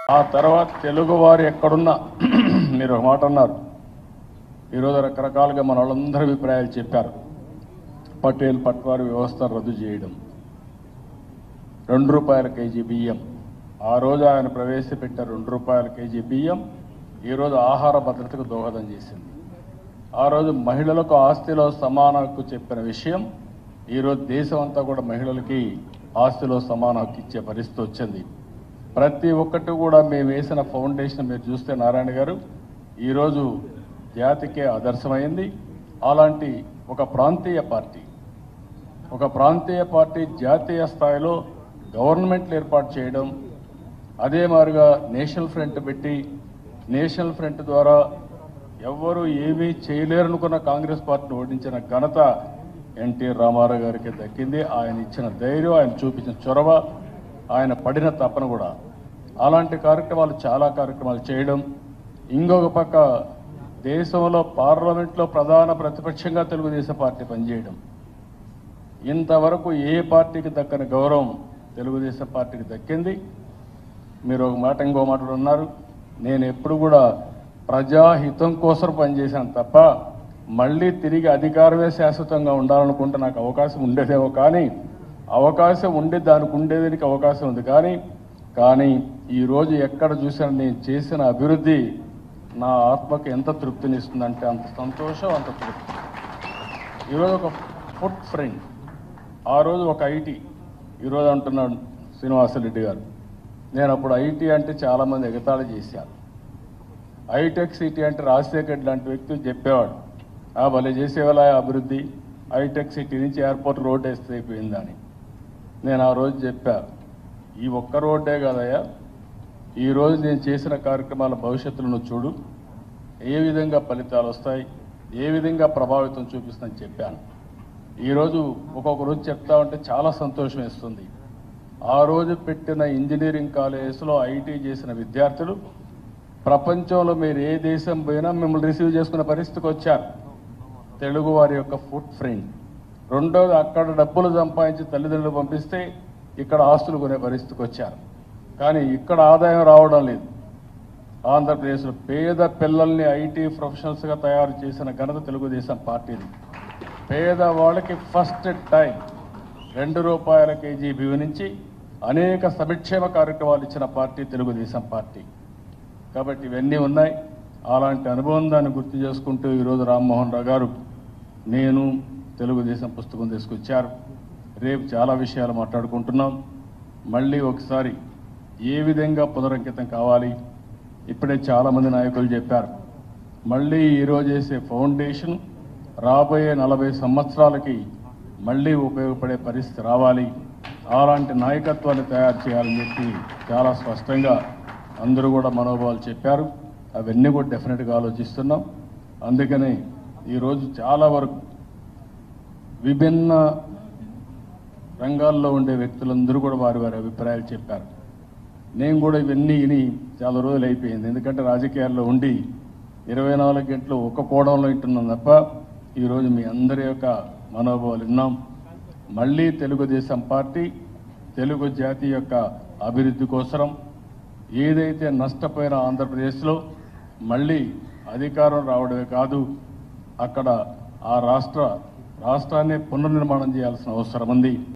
ఆ తర్వాత తెలుగు వారు ఎక్కడున్నా మీరు ఒక మాట అన్నారు ఈరోజు రకరకాలుగా మన వాళ్ళందరి అభిప్రాయాలు చెప్పారు పటేల్ పట్వారి వ్యవస్థ రద్దు చేయడం రెండు రూపాయల కేజీ బియ్యం ఆ రోజు ఆయన ప్రవేశపెట్టిన రెండు రూపాయల కేజీ బియ్యం ఈరోజు ఆహార భద్రతకు దోహదం చేసింది ఆ రోజు మహిళలకు ఆస్తిలో సమాన హక్కు చెప్పిన విషయం ఈరోజు దేశం అంతా కూడా మహిళలకి ఆస్తిలో సమాన హక్కు ఇచ్చే పరిస్థితి వచ్చింది ప్రతి ఒక్కటి కూడా మేము వేసిన ఫౌండేషన్ మీరు చూస్తే నారాయణ గారు ఈరోజు జాతికే ఆదర్శమైంది అలాంటి ఒక ప్రాంతీయ పార్టీ ఒక ప్రాంతీయ పార్టీ జాతీయ స్థాయిలో గవర్నమెంట్లు ఏర్పాటు చేయడం అదే మాదిరిగా నేషనల్ ఫ్రంట్ పెట్టి నేషనల్ ఫ్రంట్ ద్వారా ఎవ్వరూ ఏమీ చేయలేరనుకున్న కాంగ్రెస్ పార్టీని ఓడించిన ఘనత ఎన్టీ రామారావు గారికి దక్కింది ఆయన ఇచ్చిన ధైర్యం ఆయన చూపించిన చొరవ ఆయన పడిన తపన కూడా అలాంటి కార్యక్రమాలు చాలా కార్యక్రమాలు చేయడం ఇంకొక పక్క దేశంలో పార్లమెంట్లో ప్రధాన ప్రతిపక్షంగా తెలుగుదేశం పార్టీ పనిచేయడం ఇంతవరకు ఏ పార్టీకి దక్కని గౌరవం తెలుగుదేశం పార్టీకి దక్కింది మీరు ఒక మాట ఇంకో మాట కూడా ఉన్నారు నేను ఎప్పుడు కూడా ప్రజాహితం కోసం పనిచేశాను తప్ప మళ్ళీ తిరిగి అధికారమే శాశ్వతంగా ఉండాలనుకుంటే నాకు అవకాశం ఉండేదేమో కానీ అవకాశం ఉండే దానికి ఉండేదానికి అవకాశం ఉంది కానీ కానీ ఈరోజు ఎక్కడ చూసినా నేను చేసిన అభివృద్ధి నా ఆత్మకు ఎంత తృప్తినిస్తుందంటే అంత సంతోషం అంత తృప్తి ఈరోజు ఒక ఫుడ్ ఫ్రెండ్ ఆ రోజు ఒక ఐటీ ఈరోజు అంటున్నాడు శ్రీనివాసరెడ్డి గారు నేను అప్పుడు ఐటీ అంటే చాలామంది ఎగతాళి చేశాను హైటెక్ సిటీ అంటే రాజశేఖర్ రెడ్డి లాంటి వ్యక్తులు చెప్పేవాడు ఆ భలే చేసేవాళ్ళ అభివృద్ధి హైటెక్ సిటీ నుంచి ఎయిర్పోర్ట్ రోడ్ వేస్తే అయిపోయిందని నేను ఆ రోజు చెప్పా ఈ ఒక్క రోడ్డే కదయ్యా ఈ రోజు నేను చేసిన కార్యక్రమాల భవిష్యత్తులో నువ్వు చూడు ఏ విధంగా ఫలితాలు వస్తాయి ఏ విధంగా ప్రభావితం చూపిస్తుందని చెప్పాను ఈరోజు ఒక్కొక్క రోజు చెప్తా ఉంటే చాలా సంతోషం వేస్తుంది ఆ రోజు పెట్టిన ఇంజనీరింగ్ కాలేజెస్లో ఐటీ చేసిన విద్యార్థులు ప్రపంచంలో మీరు ఏ దేశం పోయినా మిమ్మల్ని రిసీవ్ చేసుకునే పరిస్థితికి వచ్చారు తెలుగు వారి యొక్క ఫుడ్ ఫ్రెండ్ రెండోది అక్కడ డబ్బులు సంపాదించి తల్లిదండ్రులు పంపిస్తే ఇక్కడ ఆస్తులు కొనే పరిస్థితికి వచ్చారు కానీ ఇక్కడ ఆదాయం రావడం లేదు ఆంధ్రప్రదేశ్లో పేద పిల్లల్ని ఐటీ ప్రొఫెషనల్స్గా తయారు చేసిన ఘనత తెలుగుదేశం పార్టీది పేదవాళ్ళకి ఫస్ట్ టైం రెండు రూపాయల కేజీ బియ్యం నుంచి అనేక సంక్షేమ కార్యక్రమాలు ఇచ్చిన పార్టీ తెలుగుదేశం పార్టీ కాబట్టి ఇవన్నీ ఉన్నాయి అలాంటి అనుభవం దాన్ని గుర్తు చేసుకుంటూ ఈరోజు రామ్మోహన్ రావు గారు నేను తెలుగుదేశం పుస్తకం తీసుకొచ్చారు రేపు చాలా విషయాలు మాట్లాడుకుంటున్నాం మళ్ళీ ఒకసారి ఏ విధంగా పునరంకితం కావాలి ఇప్పుడే చాలామంది నాయకులు చెప్పారు మళ్ళీ ఈరోజు వేసే ఫౌండేషన్ రాబోయే నలభై సంవత్సరాలకి మళ్ళీ ఉపయోగపడే పరిస్థితి రావాలి అలాంటి నాయకత్వాన్ని తయారు చేయాలని చెప్పి చాలా స్పష్టంగా అందరూ కూడా మనోభావాలు చెప్పారు అవన్నీ కూడా డెఫినెట్గా ఆలోచిస్తున్నాం అందుకని ఈరోజు చాలా వరకు విభిన్న రంగాల్లో ఉండే వ్యక్తులందరూ కూడా వారి వారి అభిప్రాయాలు చెప్పారు నేను కూడా ఇవన్నీ విని చాలా రోజులు అయిపోయింది ఎందుకంటే రాజకీయాల్లో ఉండి ఇరవై నాలుగు గంటలు ఒక కోణంలో వింటున్నాం తప్ప ఈరోజు మీ అందరి యొక్క మనోభావాలు విన్నాం మళ్ళీ తెలుగుదేశం పార్టీ తెలుగు జాతి యొక్క అభివృద్ధి కోసం ఏదైతే నష్టపోయిన ఆంధ్రప్రదేశ్లో మళ్ళీ అధికారం రావడమే కాదు అక్కడ ఆ రాష్ట్ర రాష్ట్రాన్ని పునర్నిర్మాణం చేయాల్సిన అవసరం ఉంది